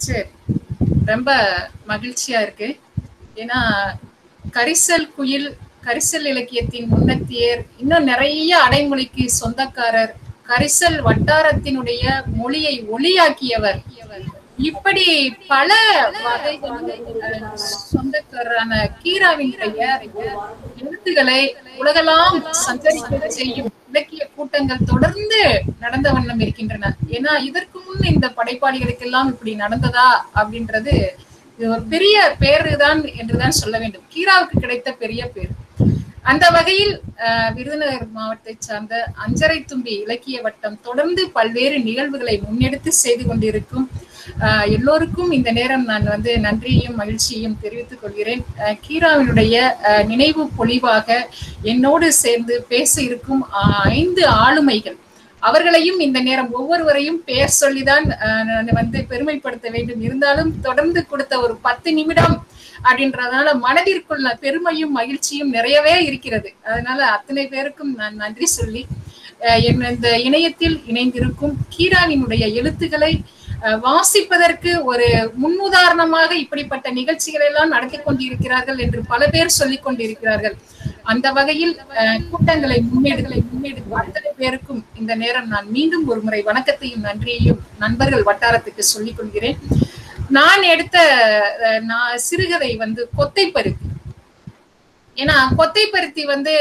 சரி ரொம்ப மகிழ்ச்சியா இருக்கு ஏன்னா கரிசல் குயில் கரிசல் இலக்கியத்தின் முன்னத்தியர் இன்னும் நிறைய அடைமொழிக்கு சொந்தக்காரர் கரிசல் வட்டாரத்தினுடைய மொழியை ஒளியாக்கியவர் இப்படி பல வகைகளில் சொந்தக்காரரான கீராவின் பெயர் எழுத்துக்களை உலகெல்லாம் சஞ்சரிக்க செய்யும் இலக்கிய கூட்டங்கள் தொடர்ந்து நடந்த வண்ணம் இருக்கின்றன ஏன்னா இதற்கு முன் இந்த படைப்பாளிகளுக்கெல்லாம் இப்படி நடந்ததா அப்படின்றது இது ஒரு பெரிய பேருதான் என்றுதான் சொல்ல வேண்டும் கீராவுக்கு கிடைத்த பெரிய பேர் அந்த வகையில் விருதுநகர் மாவட்டத்தை சார்ந்த அஞ்சரை தும்பி இலக்கிய வட்டம் தொடர்ந்து பல்வேறு நிகழ்வுகளை முன்னெடுத்து செய்து கொண்டிருக்கும் எல்லோருக்கும் இந்த நேரம் நான் வந்து நன்றியையும் மகிழ்ச்சியையும் தெரிவித்துக் கொள்கிறேன் கீராவினுடைய நினைவு பொலிவாக என்னோடு சேர்ந்து பேச இருக்கும் ஐந்து ஆளுமைகள் அவர்களையும் இந்த நேரம் ஒவ்வொருவரையும் பெயர் சொல்லிதான் வந்து பெருமைப்படுத்த வேண்டும் இருந்தாலும் தொடர்ந்து கொடுத்த ஒரு பத்து நிமிடம் அப்படின்றதுனால மனதிற்குள்ள பெருமையும் மகிழ்ச்சியும் நிறையவே இருக்கிறது அதனால அத்தனை பேருக்கும் நான் நன்றி சொல்லி இந்த இணையத்தில் இணைந்திருக்கும் கீராவினுடைய எழுத்துக்களை வாசிப்பதற்கு ஒரு முன்னுதாரணமாக இப்படிப்பட்ட நிகழ்ச்சிகள் எல்லாம் நடத்தி கொண்டிருக்கிறார்கள் என்று பல பேர் சொல்லிக் கொண்டிருக்கிறார்கள் அந்த வகையில் கூட்டங்களை முன்னேடுகளை முன்னெடுக்கும் அத்தனை பேருக்கும் இந்த நேரம் நான் மீண்டும் ஒரு முறை வணக்கத்தையும் நன்றியையும் நண்பர்கள் வட்டாரத்துக்கு சொல்லிக் கொள்கிறேன் நான் எடுத்த நான் சிறுகதை வந்து கொத்தை பருத்தி ஏன்னா கொத்தை பருத்தி வந்து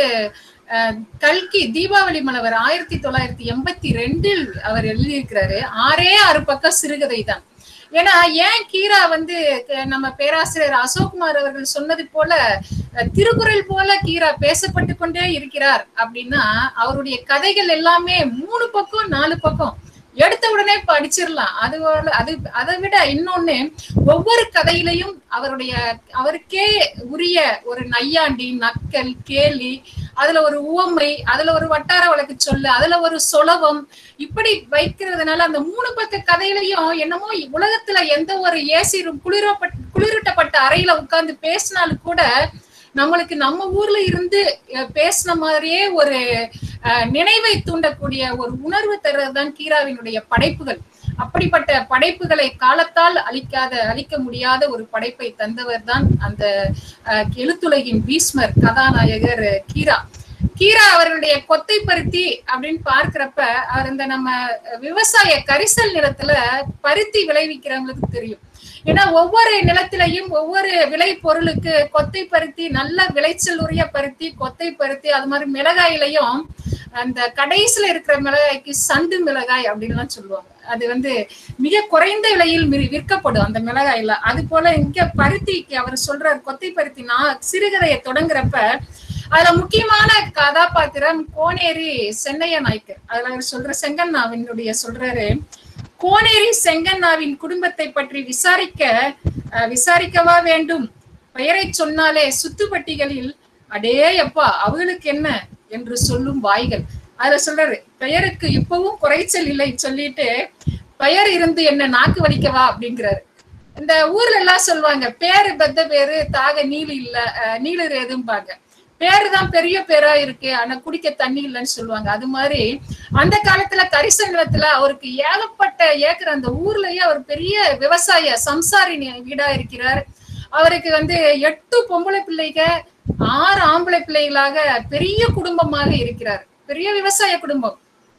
கல்கி தீபாவளி மலவர் ஆயிரத்தி தொள்ளாயிரத்தி எண்பத்தி ரெண்டில் அவர் எழுதியிருக்கிறாரு ஆறே ஆறு பக்கம் சிறுகதை தான் ஏன்னா ஏன் கீரா வந்து நம்ம பேராசிரியர் அசோக்குமார் அவர்கள் சொன்னது போல திருக்குறள் போல கீரா பேசப்பட்டு கொண்டே இருக்கிறார் அப்படின்னா அவருடைய கதைகள் எல்லாமே மூணு பக்கம் நாலு பக்கம் எடுத்த உடனே படிச்சிடலாம் அது அது அதை விட இன்னொன்னு ஒவ்வொரு கதையிலையும் அவருடைய அவருக்கே உரிய ஒரு நையாண்டி நக்கல் கேலி அதுல ஒரு உவமை அதுல ஒரு வட்டார வழக்கு சொல்லு அதுல ஒரு சொலவம் இப்படி வைக்கிறதுனால அந்த மூணு பக்க கதையிலையும் என்னமோ உலகத்துல எந்த ஒரு ஏசி குளிரப்பட்ட குளிரூட்டப்பட்ட அறையில உட்கார்ந்து பேசினாலும் கூட நம்மளுக்கு நம்ம ஊர்ல இருந்து பேசின மாதிரியே ஒரு நினைவை தூண்டக்கூடிய ஒரு உணர்வு தர்றதுதான் கீராவினுடைய படைப்புகள் அப்படிப்பட்ட படைப்புகளை காலத்தால் அழிக்காத அழிக்க முடியாத ஒரு படைப்பை தந்தவர் தான் அந்த எழுத்துலகின் பீஸ்மர் கதாநாயகர் கீரா கீரா அவர்களுடைய கொத்தை பருத்தி அப்படின்னு பார்க்கிறப்ப அவர் இந்த நம்ம விவசாய கரிசல் நிலத்துல பருத்தி விளைவிக்கிறவங்களுக்கு தெரியும் ஏன்னா ஒவ்வொரு நிலத்திலையும் ஒவ்வொரு விளை பொருளுக்கு கொத்தை பருத்தி நல்ல விளைச்சல் உரிய பருத்தி கொத்தை பருத்தி அது மாதிரி மிளகாயிலையும் அந்த கடைசியில இருக்கிற மிளகாய்க்கு சண்டு மிளகாய் அப்படின்லாம் சொல்லுவாங்க அது வந்து மிக குறைந்த விலையில் விற்கப்படும் அந்த மிளகாயில அது போல இங்க பருத்திக்கு அவர் சொல்றார் கொத்தை பருத்தி நான் சிறுகதையை தொடங்குறப்ப அதுல முக்கியமான கதாபாத்திரம் கோனேரி சென்னைய நாய்க்கர் அதுல அவர் சொல்ற செங்கண்ணாவினுடைய சொல்றாரு கோனேரி செங்கண்ணாவின் குடும்பத்தை பற்றி விசாரிக்க விசாரிக்கவா வேண்டும் பெயரை சொன்னாலே சுத்துப்பட்டிகளில் அடே அப்பா அவளுக்கு என்ன என்று சொல்லும் வாய்கள் அதுல சொல்றாரு பெயருக்கு இப்பவும் குறைச்சல் இல்லை சொல்லிட்டு பெயர் இருந்து என்ன நாக்கு வலிக்கவா அப்படிங்கிறாரு இந்த ஊர்ல எல்லாம் சொல்லுவாங்க பேரு பெத்த பேரு தாக நீலு இல்ல நீலு எதும்பாங்க பேரு தான் பெரிய பேரா இருக்கு ஆனா குடிக்க தண்ணி இல்லைன்னு சொல்லுவாங்க அது மாதிரி அந்த காலத்துல கரிச நிலத்துல அவருக்கு ஏகப்பட்ட ஏக்கர் அந்த ஊர்லயே அவர் பெரிய விவசாய சம்சாரி வீடா இருக்கிறார் அவருக்கு வந்து எட்டு பொம்பளை பிள்ளைக ஆறு ஆம்பளை பிள்ளைகளாக பெரிய குடும்பமாக இருக்கிறார் பெரிய விவசாய குடும்பம்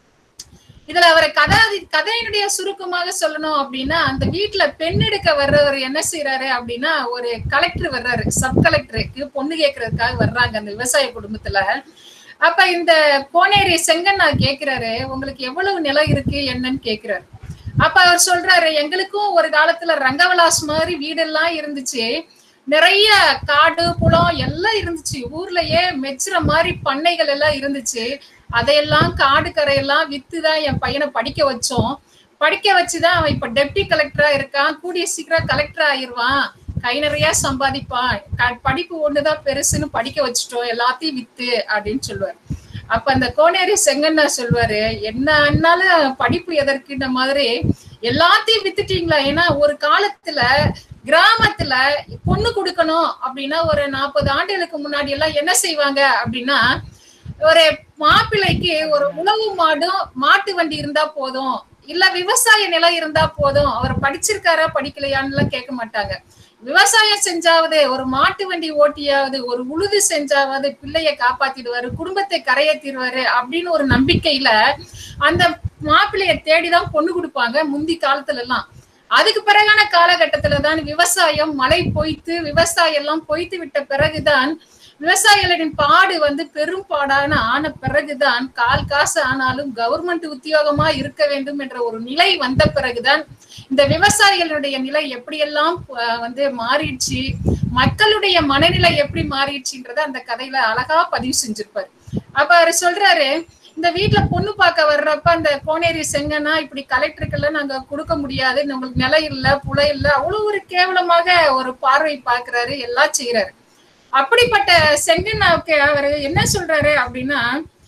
இதுல அவரை கதை கதையினுடைய சுருக்கமாக சொல்லணும் அப்படின்னா அந்த வீட்டுல பெண் எடுக்க வர்றவர் என்ன செய்யறாரு அப்படின்னா ஒரு கலெக்டர் வர்றாரு சப் கலெக்டருக்கு பொண்ணு கேட்கறதுக்காக வர்றாங்க அந்த விவசாய குடும்பத்துல அப்ப இந்த கோனேரி செங்கண்ணா கேக்குறாரு உங்களுக்கு எவ்வளவு நிலம் இருக்கு என்னன்னு கேக்குறாரு அப்ப அவர் சொல்றாரு எங்களுக்கும் ஒரு காலத்துல ரங்கவிலாஸ் மாதிரி வீடெல்லாம் இருந்துச்சு நிறைய காடு குளம் எல்லாம் இருந்துச்சு ஊர்லயே மெச்சுற மாதிரி பண்ணைகள் எல்லாம் இருந்துச்சு அதையெல்லாம் காடு கரையெல்லாம் வித்துதான் என் பையனை படிக்க வச்சோம் படிக்க வச்சுதான் அவன் இப்ப டெப்டி கலெக்டரா இருக்கான் கூடிய சீக்கிரம் கலெக்டர் ஆயிருவான் கை நிறைய சம்பாதிப்பான் படிப்பு ஒண்ணுதான் பெருசுன்னு படிக்க வச்சுட்டோம் எல்லாத்தையும் வித்து அப்படின்னு சொல்லுவார் அப்ப அந்த கோனேரி செங்கண்ணா சொல்லுவாரு என்ன ஆனாலும் படிப்பு எதற்குன்ற மாதிரி எல்லாத்தையும் வித்துட்டீங்களா ஏன்னா ஒரு காலத்துல கிராமத்துல பொண்ணு கொடுக்கணும் அப்படின்னா ஒரு நாற்பது ஆண்டுகளுக்கு முன்னாடி எல்லாம் என்ன செய்வாங்க அப்படின்னா ஒரு மாப்பிள்ளைக்கு ஒரு உணவு மாடும் மாட்டு வண்டி இருந்தா போதும் இல்ல விவசாய நிலம் இருந்தா போதும் அவர் படிச்சிருக்காரா படிக்கலையான்னு எல்லாம் கேட்க மாட்டாங்க விவசாயம் செஞ்சாவது ஒரு மாட்டு வண்டி ஓட்டியாவது ஒரு உழுது செஞ்சாவது பிள்ளைய காப்பாத்திடுவாரு குடும்பத்தை கரையேற்றிடுவாரு அப்படின்னு ஒரு நம்பிக்கையில அந்த மாப்பிள்ளைய தேடிதான் பொண்ணு கொடுப்பாங்க முந்தி காலத்துல எல்லாம் அதுக்கு பிறகான காலகட்டத்துல தான் விவசாயம் மழை பொய்த்து விவசாயம் எல்லாம் பொய்த்து விட்ட பிறகுதான் விவசாயிகளின் பாடு வந்து பெரும் பாடான ஆன பிறகுதான் கால் காசு ஆனாலும் கவர்மெண்ட் உத்தியோகமா இருக்க வேண்டும் என்ற ஒரு நிலை வந்த பிறகுதான் இந்த விவசாயிகளுடைய நிலை எப்படியெல்லாம் அஹ், வந்து மாறிடுச்சு மக்களுடைய மனநிலை எப்படி மாறிடுச்சுன்றத அந்த கதையில அழகா பதிவு செஞ்சிருப்பாரு அப்ப அவர் சொல்றாரு இந்த வீட்டுல பொண்ணு பார்க்க வர்றப்ப அந்த கோனேரி செங்கனா இப்படி கலெக்டருக்கெல்லாம் நாங்க கொடுக்க முடியாது உங்களுக்கு நிலம் இல்ல புலை இல்ல அவ்வளவு ஒரு கேவலமாக ஒரு பார்வை பாக்குறாரு எல்லாம் செய்யறாரு அப்படிப்பட்ட செங்கனாவுக்கு அவர் என்ன சொல்றாரு அப்படின்னா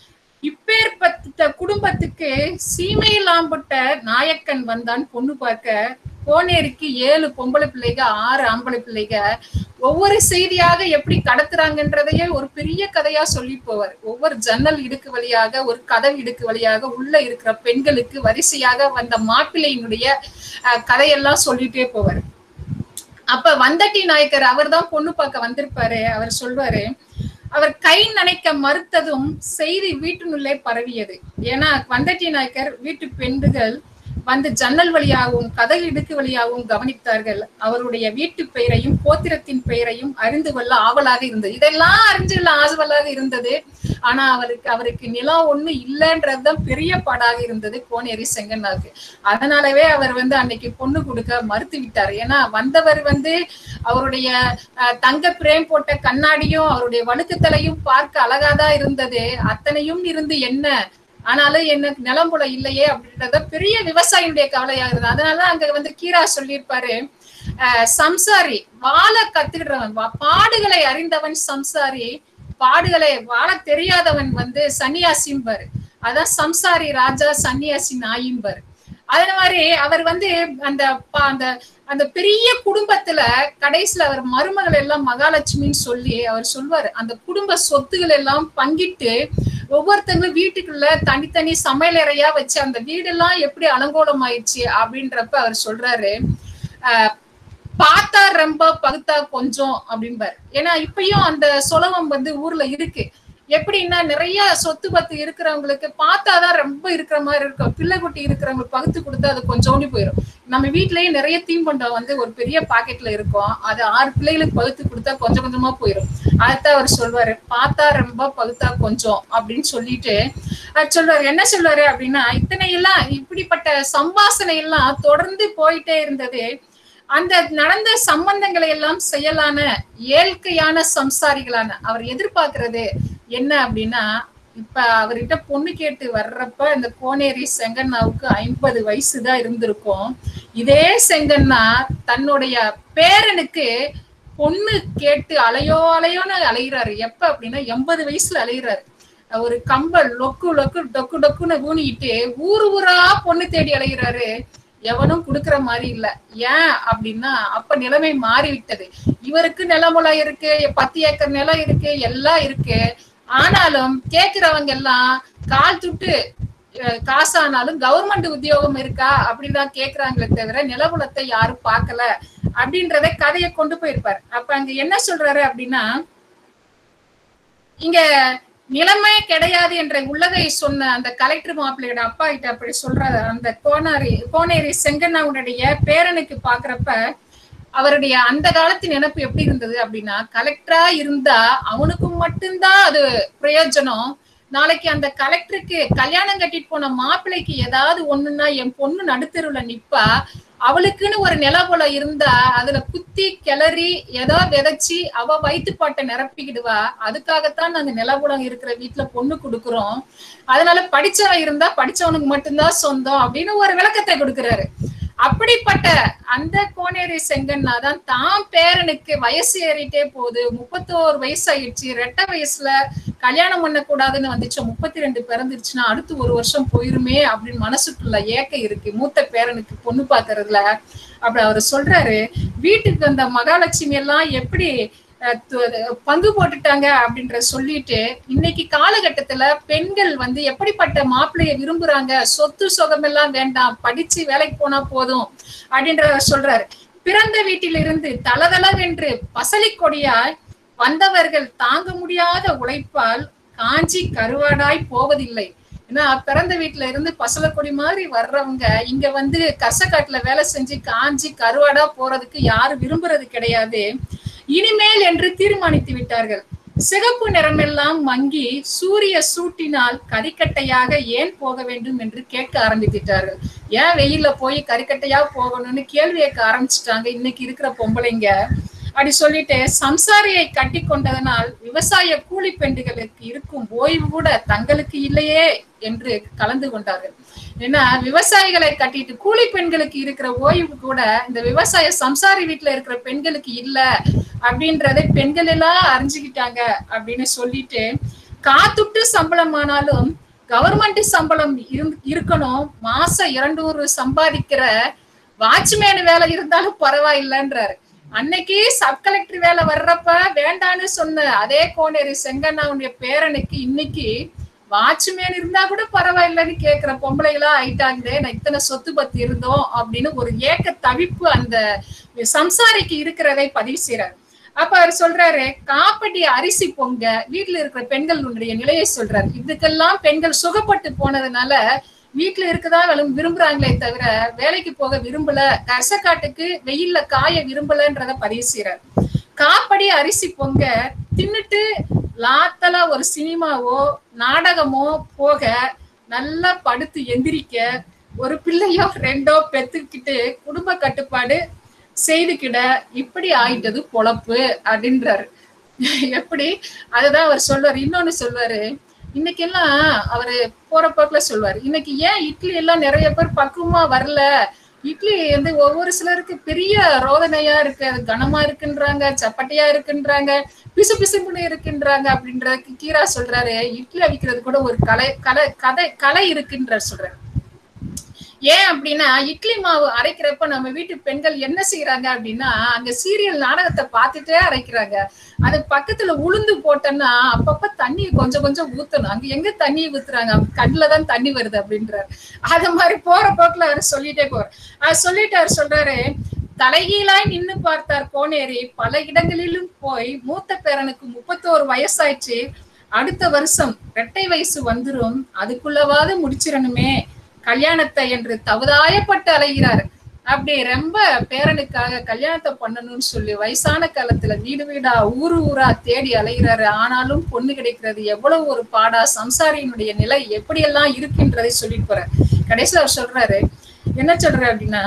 இப்பேற்பட்ட குடும்பத்துக்கு சீமையில் ஆம்புட்ட நாயக்கன் வந்தான் பொண்ணு பார்க்க கோனேரிக்கு ஏழு பொம்பளை பிள்ளைக ஆறு ஆம்பளை பிள்ளைக ஒவ்வொரு செய்தியாக எப்படி கடத்துறாங்கன்றதையே ஒரு பெரிய கதையா சொல்லி போவார் ஒவ்வொரு ஜன்னல் இடுக்கு வழியாக ஒரு கதவு இடுக்கு வழியாக உள்ள இருக்கிற பெண்களுக்கு வரிசையாக வந்த மாப்பிள்ளையினுடைய அஹ், கதையெல்லாம் சொல்லிட்டே போவார் அப்ப வந்தட்டி நாயக்கர் அவர் தான் பொண்ணு பார்க்க வந்திருப்பாரு அவர் சொல்வாரு அவர் கை நனைக்க மறுத்ததும் செய்தி வீட்டினுள்ளே பரவியது ஏன்னா வந்தட்டி நாயக்கர் வீட்டு பெண்கள் வந்து ஜன்னல் வழியாகவும் கதவு இடுக்கு வழியாகவும் கவனித்தார்கள் அவருடைய வீட்டு பெயரையும் கோத்திரத்தின் பெயரையும் அறிந்து கொள்ள ஆவலாக இருந்தது இதெல்லாம் அறிஞ்சு கொள்ள ஆவலாக இருந்தது ஆனா அவருக்கு அவருக்கு நிலம் ஒண்ணு இல்லைன்றதுதான் பெரிய பாடாக இருந்தது கோனேரி செங்கன்னாக்கு அதனாலவே அவர் வந்து அன்னைக்கு பொண்ணு கொடுக்க மறுத்து விட்டார் ஏன்னா வந்தவர் வந்து அவருடைய அஹ், தங்க பிரேம் போட்ட கண்ணாடியும் அவருடைய வழுக்குத்தலையும் பார்க்க அழகாதான் இருந்தது அத்தனையும் இருந்து என்ன ஆனாலும் எனக்கு நிலம்புல இல்லையே அப்படின்றத பெரிய விவசாயியுடைய கவலையா இருந்தது அதனால அங்க வந்து கீரா சொல்லியிருப்பாரு அஹ், சம்சாரி வாழ கத்துக்கிடுறவன் வா- பாடுகளை அறிந்தவன் சம்சாரி பாடுகளை வாழ தெரியாதவன் வந்து சன்னியாசிம்பாரு அதான் சம்சாரி ராஜா சன்னியாசி நாயிம்பாரு அதே மாதிரி அவர் வந்து அந்த ப- அந்த அந்த பெரிய குடும்பத்துல கடைசியில அவர் மருமகள் எல்லாம் மகாலட்சுமின்னு சொல்லி அவர் சொல்வாரு அந்த குடும்ப சொத்துகள் எல்லாம் பங்கிட்டு ஒவ்வொருத்தங்களும் வீட்டுக்குள்ள தனித்தனி சமையலறையா வச்சு அந்த வீடெல்லாம் எப்படி அலங்கோலம் ஆயிடுச்சு அப்படின்றப்ப அவர் சொல்றாரு ஆஹ் பார்த்தா ரொம்ப பகுத்தா கொஞ்சம் அப்படிம்பாரு ஏன்னா இப்பயும் அந்த சொலவம் வந்து ஊர்ல இருக்கு எப்படின்னா நிறைய சொத்து பத்து இருக்கிறவங்களுக்கு பார்த்தாதான் ரொம்ப இருக்கிற மாதிரி இருக்கும் பிள்ளை குட்டி இருக்கிறவங்களுக்கு பகுத்து கொடுத்தா அது கொஞ்சோண்டி போயிடும் நம்ம வீட்லயே நிறைய தீம்பண்டம் வந்து ஒரு பெரிய பாக்கெட்ல இருக்கும் அது ஆறு பிள்ளைகளுக்கு பகுத்து கொடுத்தா கொஞ்சம் கொஞ்சமா போயிடும் அதைத்தான் அவர் சொல்வாரு பார்த்தா ரொம்ப பகுத்தா கொஞ்சம் அப்படின்னு சொல்லிட்டு அவர் சொல்வாரு என்ன சொல்வாரு அப்படின்னா இத்தனை எல்லாம் இப்படிப்பட்ட சம்பாசனை எல்லாம் தொடர்ந்து போயிட்டே இருந்தது அந்த நடந்த சம்பந்தங்களை எல்லாம் செயலான இயற்கையான சம்சாரிகளான அவர் எதிர்பார்க்கிறது என்ன அப்படின்னா இப்ப அவர்கிட்ட பொண்ணு கேட்டு வர்றப்ப இந்த கோனேரி செங்கண்ணாவுக்கு ஐம்பது வயசு தான் இருந்திருக்கும் இதே செங்கண்ணா தன்னுடைய பேரனுக்கு பொண்ணு கேட்டு அலையோ அலையோன்னு அலைகிறாரு எப்ப அப்படின்னா எண்பது வயசுல அலைகிறாரு ஒரு கம்பல் லொக்கு லொக்கு டொக்கு டொக்குன்னு ஊனிக்கிட்டு ஊரு ஊரா பொண்ணு தேடி அலைகிறாரு எவனும் கொடுக்கிற மாதிரி இல்ல ஏன் அப்படின்னா அப்ப நிலைமை மாறி விட்டது இவருக்கு நிலமுலம் இருக்கு பத்து ஏக்கர் நிலம் இருக்கு எல்லாம் இருக்கு ஆனாலும் கேக்குறவங்க எல்லாம் கால் துட்டு அஹ், காசானாலும் கவர்மெண்ட் உத்தியோகம் இருக்கா அப்படின்னு தான் கேக்குறாங்களே தவிர நிலமுலத்தை யாரும் பார்க்கல அப்படின்றத கதையை கொண்டு போயிருப்பாரு அப்ப அங்க என்ன சொல்றாரு அப்படின்னா இங்க நிலைமை கிடையாது என்ற உள்ளதை சொன்ன அந்த கலெக்டர் மாப்பிள்ளையோட அப்பா கிட்ட அப்படி சொல்றாரு அந்த கோனாரி கோனேரி செங்கண்ணாவுடைய பேரனுக்கு பாக்குறப்ப அவருடைய அந்த காலத்து நினைப்பு எப்படி இருந்தது அப்படின்னா கலெக்டரா இருந்தா அவனுக்கு மட்டும்தான் அது பிரயோஜனம் நாளைக்கு அந்த கலெக்டருக்கு கல்யாணம் கட்டிட்டு போன மாப்பிள்ளைக்கு ஏதாவது ஒண்ணுன்னா என் பொண்ணு நடுத்தருவுல நிப்பா அவளுக்குன்னு ஒரு நிலபுல இருந்தா அதுல குத்தி கிளறி ஏதோ விதைச்சி அவ வயிற்றுப்பாட்டை நிரப்பிக்கிடுவா அதுக்காகத்தான் நாங்க நிலபுலம் இருக்கிற வீட்டுல பொண்ணு கொடுக்குறோம் அதனால படிச்சவன் இருந்தா படிச்சவனுக்கு மட்டும்தான் சொந்தம் அப்படின்னு ஒரு விளக்கத்தை கொடுக்கிறாரு அப்படிப்பட்ட அந்த கோனேரி செங்கண்ணா தான் தான் பேரனுக்கு வயசு ஏறிட்டே போகுது முப்பத்தோரு வயசு ஆயிடுச்சு ரெட்டை வயசுல கல்யாணம் பண்ணக்கூடாதுன்னு வந்துச்சு முப்பத்தி ரெண்டு பிறந்துருச்சுன்னா அடுத்து ஒரு வருஷம் போயிருமே அப்படின்னு மனசுக்குள்ள ஏக்கம் இருக்கு மூத்த பேரனுக்கு பொண்ணு பாக்குறதுல அப்படி அவர் சொல்றாரு வீட்டுக்கு வந்த மகாலட்சுமி எல்லாம் எப்படி அஹ், து- பங்கு போட்டுட்டாங்க அப்படின்ற சொல்லிட்டு இன்னைக்கு காலகட்டத்துல பெண்கள் வந்து எப்படிப்பட்ட மாப்பிள்ளைய விரும்புறாங்க சொத்து சுகமெல்லாம் வேண்டாம் படிச்சு வேலைக்கு போனா போதும் அப்படின்ற சொல்றாரு பிறந்த வீட்டிலிருந்து தளதளவென்று பசலி கொடியாய் வந்தவர்கள் தாங்க முடியாத உழைப்பால் காஞ்சி கருவாடாய் போவதில்லை ஏன்னா பிறந்த வீட்டுல இருந்து பசலக்கொடி மாதிரி வர்றவங்க இங்க வந்து கசக்காட்டுல வேலை செஞ்சு காஞ்சி கருவாடா போறதுக்கு யாரும் விரும்புறது கிடையாது இனிமேல் என்று தீர்மானித்து விட்டார்கள் சிகப்பு நிறமெல்லாம் மங்கி சூரிய சூட்டினால் கரிக்கட்டையாக ஏன் போக வேண்டும் என்று கேட்க ஆரம்பித்துட்டார்கள் ஏன் வெயில்ல போய் கரிக்கட்டையா போகணும்னு கேள்வி கேட்க ஆரம்பிச்சுட்டாங்க இன்னைக்கு இருக்கிற பொம்பளைங்க அப்படி சொல்லிட்டு சம்சாரியை கட்டி கொண்டதனால் விவசாய கூலி பெண்டுகளுக்கு இருக்கும் ஓய்வு கூட தங்களுக்கு இல்லையே என்று கலந்து கொண்டார்கள் ஏன்னா விவசாயிகளை கட்டிட்டு கூலி பெண்களுக்கு இருக்கிற ஓய்வு கூட இந்த விவசாய சம்சாரி வீட்டுல இருக்கிற பெண்களுக்கு இல்ல அப்படின்றதை பெண்கள் எல்லாம் அறிஞ்சுக்கிட்டாங்க அப்படின்னு சொல்லிட்டு காத்துட்டு சம்பளமானாலும் கவர்மெண்ட் சம்பளம் இரு- இருக்கணும் மாசம் இரண்டூறு சம்பாதிக்கிற வாட்ச்மேன் வேலை இருந்தாலும் பரவாயில்லைன்றாரு அன்னைக்கு சப் கலெக்டர் வேலை வர்றப்ப வேண்டான்னு சொன்ன அதே கோனேரி செங்கண்ணாவுடைய பேரனுக்கு இன்னைக்கு வாட்ச்மேன் இருந்தா கூட பரவாயில்லைன்னு கேக்குற பொம்பளைகளா ஆயிட்டாங்களே நான் இத்தனை சொத்து பத்தி இருந்தோம் அப்படின்னு ஒரு ஏக்க தவிப்பு அந்த சம்சாரிக்கு இருக்கிறதை பதிவு செய்யறாரு அப்ப அவர் சொல்றாரு காப்படி அரிசி பொங்க வீட்டுல இருக்கிற பெண்களுடைய நிலையை சொல்றாரு இதுக்கெல்லாம் பெண்கள் சுகப்பட்டு போனதுனால வீட்டுல இருக்கதா விரும்- விரும்புறாங்களே தவிர வேலைக்கு போக விரும்பல கசக்காட்டுக்கு வெயில்ல காய விரும்பலன்றத பதிவு செய்யறாரு காப்படி அரிசி பொங்க தின்னுட்டு லாத்தலா ஒரு சினிமாவோ நாடகமோ போக நல்லா படுத்து எந்திரிக்க ஒரு பிள்ளையோ ரெண்டோ பெத்துக்கிட்டு குடும்ப கட்டுப்பாடு செய்துக்கிட இப்படி ஆயிட்டது பொழப்பு அப்படின்றாரு எப்படி அதுதான் அவர் சொல்வாரு இன்னொன்னு சொல்வாரு இன்னைக்கு எல்லாம் அவரு போற போக்குல சொல்வாரு இன்னைக்கு ஏன் இட்லி எல்லாம் நிறைய பேர் பக்குவமா வரல இட்லி வந்து ஒவ்வொரு சிலருக்கு பெரிய ரோதனையா இருக்கு அது கனமா இருக்குன்றாங்க சப்பட்டையா இருக்குன்றாங்க பிசு பிசுப்புன்னு இருக்குன்றாங்க அப்படின்றதுக்கு கீரா சொல்றாரு இட்லி அவிக்கிறது கூட ஒரு கலை கலை கதை கலை இருக்குன்ற சொல்றாரு ஏன் அப்படின்னா இட்லி மாவு அரைக்கிறப்ப நம்ம வீட்டு பெண்கள் என்ன செய்யறாங்க அப்படின்னா அங்க சீரியல் நாடகத்தை பார்த்துட்டே அரைக்கிறாங்க அது பக்கத்துல உளுந்து போட்டோன்னா அப்பப்ப தண்ணி கொஞ்சம் கொஞ்சம் ஊத்தணும் அங்க எங்க தண்ணி ஊத்துறாங்க கண்ணுல தான் தண்ணி வருது அப்படின்றாரு அது மாதிரி போற போக்குல அவர் சொல்லிட்டே போறார் அது சொல்லிட்டு அவர் சொல்றாரு தலைகீழாய் நின்னு பார்த்தார் கோனேரி பல இடங்களிலும் போய் மூத்த பேரனுக்கு முப்பத்தோரு வயசாயிடுச்சு அடுத்த வருஷம் இரட்டை வயசு வந்துரும் அதுக்குள்ளவாது முடிச்சிடணுமே கல்யாணத்தை என்று தவதாயப்பட்டு அலைகிறார் அப்படி ரொம்ப பேரனுக்காக கல்யாணத்தை பண்ணணும்னு சொல்லி வயசான காலத்துல வீடு வீடா ஊரு ஊரா தேடி அலைகிறாரு ஆனாலும் பொண்ணு கிடைக்கிறது எவ்வளவு ஒரு பாடா சம்சாரியினுடைய நிலை எப்படியெல்லாம் இருக்குன்றதை சொல்லிட்டு போறாரு கடைசியில அவர் சொல்றாரு என்ன சொல்றாரு அப்படின்னா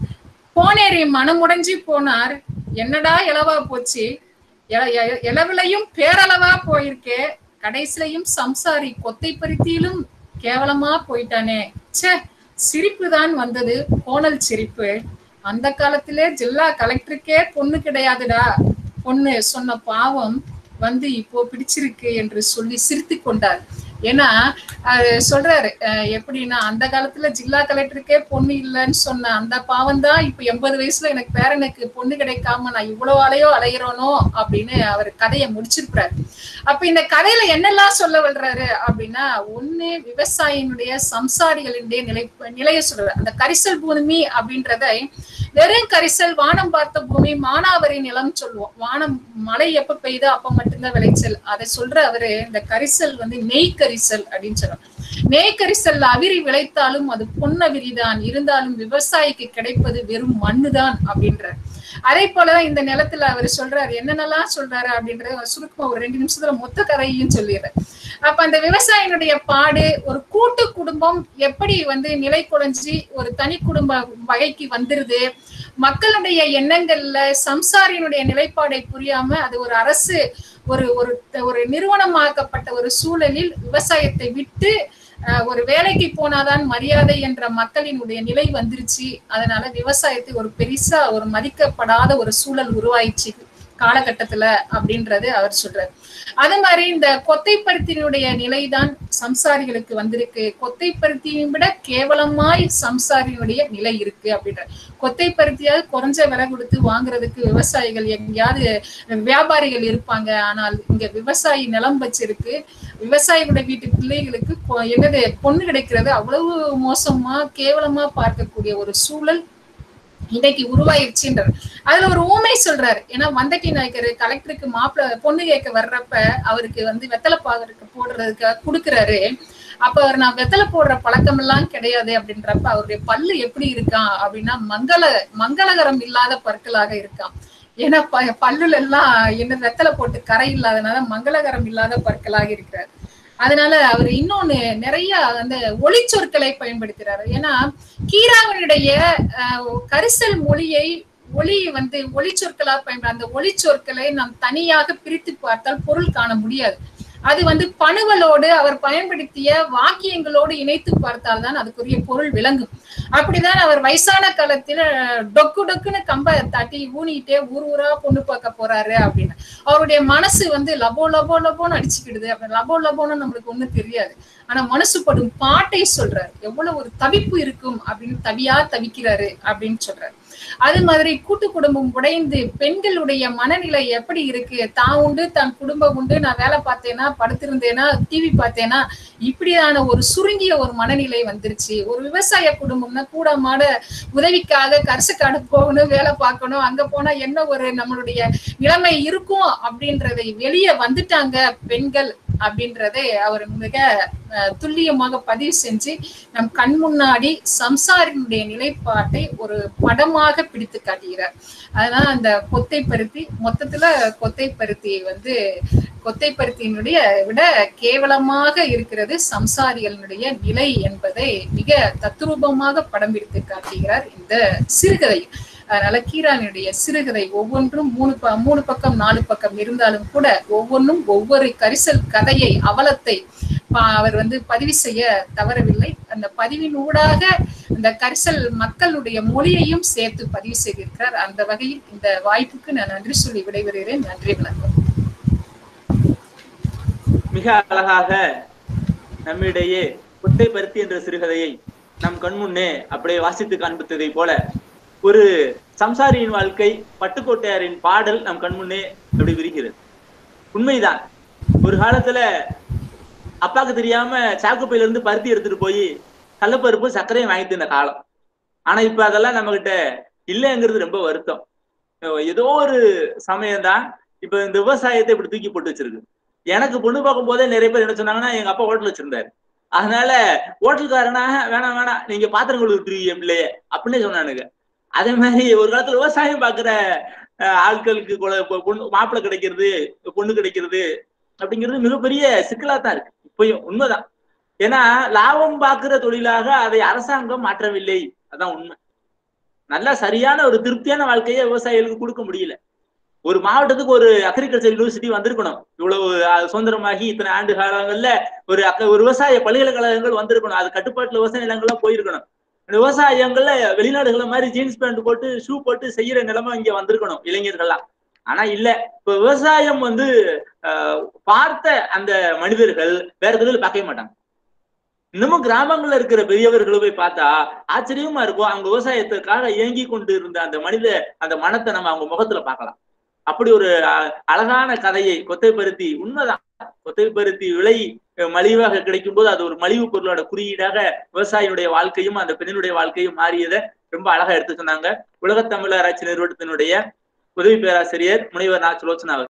போனேரி மனமுடைஞ்சு போனார் என்னடா இலவா போச்சு எ- எ- இளவிலையும் பேரளவா போயிருக்கே கடைசிலையும் சம்சாரி கொத்தை பருத்தியிலும் கேவலமா போயிட்டானே ச்சே சிரிப்பு தான் வந்தது கோணல் சிரிப்பு அந்த காலத்திலே ஜில்லா கலெக்டருக்கே பொண்ணு கிடையாதுடா பொண்ணு சொன்ன பாவம் வந்து இப்போ பிடிச்சிருக்கு என்று சொல்லி சிரித்து கொண்டார் ஏன்னா அது சொல்றாரு அஹ் எப்படின்னா அந்த காலத்துல ஜில்லா கலெக்டருக்கே பொண்ணு இல்லைன்னு சொன்ன அந்த பாவம் தான் இப்ப எண்பது வயசுல எனக்கு பேரனுக்கு பொண்ணு கிடைக்காம நான் இவ்வளவு அலையோ அலையிறோனோ அப்படின்னு அவர் கதையை முடிச்சிருக்கிறாரு அப்ப இந்த கதையில என்னெல்லாம் சொல்ல வர்றாரு அப்படின்னா ஒண்ணு விவசாயினுடைய சம்சாரிகளினுடைய நிலை நிலைய சொல்றாரு அந்த கரிசல் பூமி அப்படின்றதை வெறும் கரிசல் வானம் பார்த்த பூமி மானாவரி நிலம் சொல்லுவோம் வானம் மழை எப்ப பெய்யுதோ அப்ப மட்டும்தான் விளைச்சல் அதை சொல்ற அவரு இந்த கரிசல் வந்து நெய் கரிசல் அப்படின்னு சொல்றாங்க நெய் கரிசல் அவிரி விளைத்தாலும் அது பொன்னவிரிதான் இருந்தாலும் விவசாயிக்கு கிடைப்பது வெறும் மண்ணுதான் அப்படின்ற அதே போலதான் இந்த நிலத்துல அவர் சொல்றாரு என்னென்னலாம் சொல்றாரு அப்படின்றத சுருக்கமா ஒரு ரெண்டு நிமிஷத்துல மொத்த கதையையும் சொல்லிடுறேன் அப்ப அந்த விவசாயினுடைய பாடு ஒரு கூட்டு குடும்பம் எப்படி வந்து நிலை குலைஞ்சி ஒரு தனி குடும்ப வகைக்கு வந்துருது மக்களுடைய எண்ணங்கள்ல சம்சாரியினுடைய நிலைப்பாடை புரியாம அது ஒரு அரசு ஒரு ஒரு ஒரு நிறுவனமாக்கப்பட்ட ஒரு சூழலில் விவசாயத்தை விட்டு அஹ், ஒரு வேலைக்கு போனாதான் மரியாதை என்ற மக்களினுடைய நிலை வந்துருச்சு அதனால விவசாயத்தை ஒரு பெரிசா ஒரு மதிக்கப்படாத ஒரு சூழல் உருவாயிடுச்சு காலகட்டத்துல அப்படின்றது அவர் சொல்றாரு அதே மாதிரி இந்த கொத்தைப்பருத்தினுடைய நிலைதான் சம்சாரிகளுக்கு வந்திருக்கு கொத்தைப்பருத்தியை விட கேவலமாய் சம்சாரியினுடைய நிலை இருக்கு அப்படின்ற கொத்தைப்பருத்தியாவது குறைஞ்ச விலை கொடுத்து வாங்குறதுக்கு விவசாயிகள் எங்கேயாவது வியாபாரிகள் இருப்பாங்க ஆனால் இங்க விவசாயி நிலம் வச்சிருக்கு விவசாயிகளுடைய வீட்டு பிள்ளைகளுக்கு பொ- என்னது பொண்ணு கிடைக்கிறது அவ்வளவு மோசமா கேவலமா பார்க்கக்கூடிய ஒரு சூழல் இன்னைக்கு உருவாயிருச்சுன்றார் அதுல ஒரு ஊமை சொல்றாரு ஏன்னா வந்தட்டி நாயக்கர் கலெக்டருக்கு மாப்பிள்ள பொண்ணு கேட்க வர்றப்ப அவருக்கு வந்து வெத்தலை பாகருக்கு போடுறதுக்கு கொடுக்குறாரு அப்ப அவர் நான் வெத்தலை போடுற பழக்கம் எல்லாம் கிடையாது அப்படின்றப்ப அவருடைய பல்லு எப்படி இருக்கான் அப்படின்னா மங்கள மங்களகரம் இல்லாத பற்களாக இருக்கான் ஏன்னா ப- பல்லுல எல்லாம் என்ன வெத்தலை போட்டு கரை இல்லாதனால மங்களகரம் இல்லாத பற்களாக இருக்கிறார் அதனால அவர் இன்னொன்னு நிறைய அந்த ஒளிச்சொற்களை பயன்படுத்துறாரு ஏன்னா கீராவனுடைய அஹ், கரிசல் மொழியை ஒளி வந்து ஒளிச்சொற்களா பயன்பட அந்த ஒளிச்சொற்களை நாம் தனியாக பிரித்து பார்த்தால் பொருள் காண முடியாது அது வந்து பணுவலோடு அவர் பயன்படுத்திய வாக்கியங்களோடு இணைத்து பார்த்தால் தான் அதுக்குரிய பொருள் விளங்கும் அப்படிதான் அவர் வயசான காலத்துல டொக்கு டொக்குன்னு கம்ப தட்டி ஊனிட்டே ஊர் ஊரா பொண்ணு பார்க்க போறாரு அப்படின்னு அவருடைய மனசு வந்து லபோ லபோ லபோன்னு அடிச்சுக்கிடுது அப்ப லபோ லபோன்னு நம்மளுக்கு ஒண்ணும் தெரியாது ஆனா மனசு படும் பாட்டை சொல்றாரு எவ்வளவு ஒரு தவிப்பு இருக்கும் அப்படின்னு தவியா தவிக்கிறாரு அப்படின்னு சொல்றாரு அது மாதிரி கூட்டு குடும்பம் உடைந்து பெண்களுடைய மனநிலை எப்படி இருக்கு தான் உண்டு தன் குடும்பம் உண்டு நான் வேலை பார்த்தேனா படுத்திருந்தேனா டிவி பார்த்தேனா இப்படியான ஒரு சுருங்கிய ஒரு மனநிலை வந்துருச்சு ஒரு விவசாய குடும்பம்னா கூட மாட உதவிக்காக கரிசக்காடு போகணும் வேலை பார்க்கணும் அங்க போனா என்ன ஒரு நம்மளுடைய நிலைமை இருக்கும் அப்படின்றதை வெளியே வந்துட்டாங்க பெண்கள் அப்படின்றதை அவர் மிக அஹ், துல்லியமாக பதிவு செஞ்சு நம் கண் முன்னாடி சம்சாரினுடைய நிலைப்பாட்டை ஒரு படமாக பிடித்து காட்டுகிறார் அதனால அந்த கொத்தை பருத்தி மொத்தத்துல கொத்தை பருத்தியை வந்து கொத்தை பருத்தியினுடைய விட கேவலமாக இருக்கிறது சம்சாரிகளினுடைய நிலை என்பதை மிக தத்ரூபமாக படம் பிடித்து காட்டுகிறார் இந்த சிறுகதை அதனால கீரானுடைய சிறுகதை ஒவ்வொன்றும் மூணு ப மூணு பக்கம் நாலு பக்கம் இருந்தாலும் கூட ஒவ்வொன்றும் ஒவ்வொரு கரிசல் கதையை அவலத்தை ப- அவர் வந்து பதிவு செய்ய தவறவில்லை அந்த பதிவின் ஊடாக அந்த கரிசல் மக்களுடைய மொழியையும் சேர்த்து பதிவு செய்திருக்கிறார் அந்த வகையில் இந்த வாய்ப்புக்கு நான் நன்றி சொல்லி விடைபெறுகிறேன் நன்றி வணக்கம் மிக அழகாக நம்மிடையே குட்டை பருத்தி என்ற சிறுகதையை நம் கண்முன்னே அப்படியே வாசித்து காண்பித்ததை போல ஒரு சம்சாரியின் வாழ்க்கை பட்டுக்கோட்டையாரின் பாடல் நம் கண்முன்னே அப்படி விரிகிறது உண்மைதான் ஒரு காலத்துல அப்பாக்கு தெரியாம சாக்குப்பையில இருந்து பருத்தி எடுத்துட்டு போய் கள்ளப்பருப்பு சர்க்கரையும் வாங்கி தின்ன காலம் ஆனா இப்ப அதெல்லாம் நம்ம கிட்ட இல்லைங்கிறது ரொம்ப வருத்தம் ஏதோ ஒரு சமயம் தான் இப்ப இந்த விவசாயத்தை இப்படி தூக்கி போட்டு வச்சிருக்கு எனக்கு பொண்ணு பார்க்கும் போதே நிறைய பேர் என்ன சொன்னாங்கன்னா எங்க அப்பா ஹோட்டல் வச்சிருந்தாரு அதனால ஹோட்டல்காரனா வேணாம் வேணாம் நீங்க பாத்திரம் கொடுத்துருவீங்க பிள்ளைய அப்படின்னு சொன்னானுங்க அதே மாதிரி ஒரு காலத்துல விவசாயம் பாக்குற அஹ், ஆட்களுக்கு கொல- பொ- பொண்ணு மாப்பிள்ளை கிடைக்கிறது பொண்ணு கிடைக்கிறது அப்படிங்கிறது மிகப்பெரிய சிக்கலா தான் இருக்கு இப்பயும் உண்மைதான் ஏன்னா லாபம் பார்க்கிற தொழிலாக அதை அரசாங்கம் மாற்றவில்லை அதான் உண்மை நல்ல சரியான ஒரு திருப்தியான வாழ்க்கையை விவசாயிகளுக்கு கொடுக்க முடியல ஒரு மாவட்டத்துக்கு ஒரு அக்ரிகல்ச்சர் யூனிவர்சிட்டி வந்திருக்கணும் இவ்வளவு அஹ், சுதந்திரமாகி இத்தனை ஆண்டு காலங்கள்ல ஒரு அக்க ஒரு விவசாய பல்கலைக்கழகங்கள் வந்திருக்கணும் அது கட்டுப்பாட்டுல விவசாய நிலங்கள்லாம் போயிருக்கணும் இந்த விவசாயங்கள்ல வெளிநாடுகள மாதிரி ஜீன்ஸ் பேண்ட் போட்டு ஷூ போட்டு செய்யற நிலைமை இங்க வந்திருக்கணும் இளைஞர்கள்லாம் ஆனா இல்ல இப்ப விவசாயம் வந்து ஆஹ், பார்த்த அந்த மனிதர்கள் வேற தொழில் பார்க்கவே மாட்டாங்க இன்னமும் கிராமங்கள்ல இருக்கிற பெரியவர்களை போய் பார்த்தா ஆச்சரியமா இருக்கும் அவங்க விவசாயத்துக்காக இயங்கி கொண்டு இருந்த அந்த மனித அந்த மனத்தை நம்ம அவங்க முகத்துல பார்க்கலாம் அப்படி ஒரு அஹ், அழகான கதையை கொத்தை பருத்தி உண்மைதான் கொத்தை பருத்தி விலை அஹ், மலிவாக கிடைக்கும் போது அது ஒரு மலிவு பொருளோட குறியீடாக விவசாயியுடைய வாழ்க்கையும் அந்த பெண்ணினுடைய வாழ்க்கையும் மாறியதை ரொம்ப அழகா எடுத்து சொன்னாங்க உலகத் தமிழ் ஆராய்ச்சி நிறுவனத்தினுடைய உதவி பேராசிரியர் முனைவர் நா சுலோச்சனா அவர்கள்